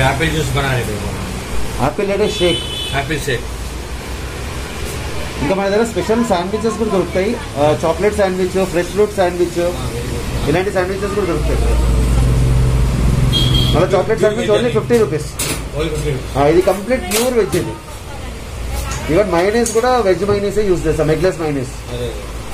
अभी Apple juice बना रहे थे वो। ఆపిల్ అంటే షేక్ एप्पल शेक ఇంకా మన దగ్గర స్పెషల్ శాండ్విచెస్ కూడా దొరుకుతాయి chocolate sandwich fresh fruit sandwich ఇలాంటి శాండ్విచెస్ కూడా దొరుకుతాయి మళ్ళీ chocolate sandwich only fifty rupees oil fifty ఇది కంప్లీట్ ప్యూర్ వెజ్ ఇది ఈవెన్ మైనీస్ కూడా వెజ్ మైనీస్ యూజ్ చేస్తాం ఎగ్లెస్ మైనీస్ अरे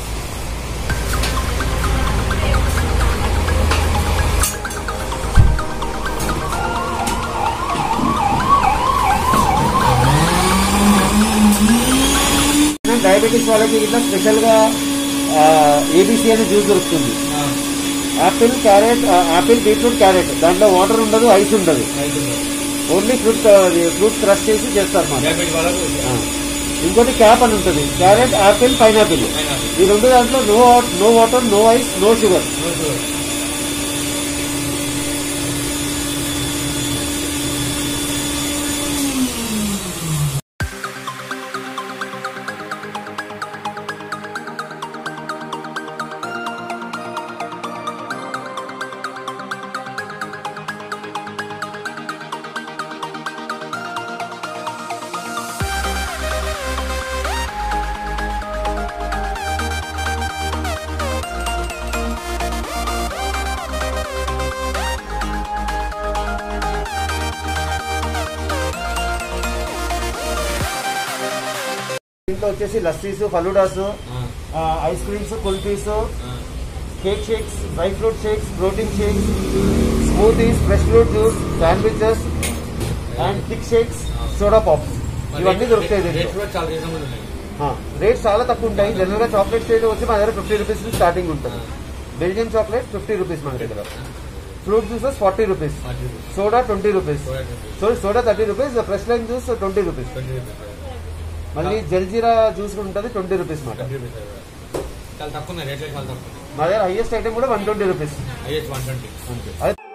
డయాబెటీస్ వాళ్ళకి ఇట్లా స్పెషల్ గా ఏబిసి అనే జ్యూస్ దొరుకుతుంది हाँ apple carrot apple beetroot carrot దాంట్లో వాటర్ ఉండదు ఐస్ ఉండదు ఓన్లీ ఫ్రూట్ ఫ్రూట్ క్రష్ చేసి చేస్తారు మాట डायबिट वाला को ఆ. ఇంకోటి క్యాప్ అని ఉంటుంది క్యారెట్ యాపిల్ పైనాపిల్ Pineapple. ఈ రెండు దాంట్లో no no water no ice no sugar no sugar దీంట్లో వచ్చేసి లస్సీస్ ఫలూడాస్ हाँ ఐస్ క్రీమ్స్ కుల్ఫీస్ हाँ cake shakes dry fruit shakes protein shakes smoothies fresh fruit juice sandwiches and thick shakes soda pops ఇవన్నీ దొరుకుతాయి rate దీంట్లో కూడా చాలా రీజనబుల్ ఉన్నాయి రేట్స్ చాలా తక్కువ ఉంటాయి జనరల్ గా చాక్లెట్ స్టేట్ వచ్చి మన దగ్గర ఫిఫ్టీ రూపీస్ నుంచి స్టార్టింగ్ ఉంటుంది బెల్జియం చాక్లెట్ ఫిఫ్టీ రూపీస్ మన దగ్గర fruit juices forty rupees forty rupees soda twenty rupees soda twenty so soda thirty rupees fresh lime juice twenty rupees twenty rupees మళ్ళీ jaljeera juice కూడా ఉంటుంది ట్వంటీ రూపీస్ మాట twenty rupees చాలా తక్కువ ఉన్నాయి రేట్లు చాలా తక్కువ ఉన్నాయి మా దగ్గర హైయెస్ట్ ఐటమ్ కూడా one twenty rupees is one twenty అంతే అదే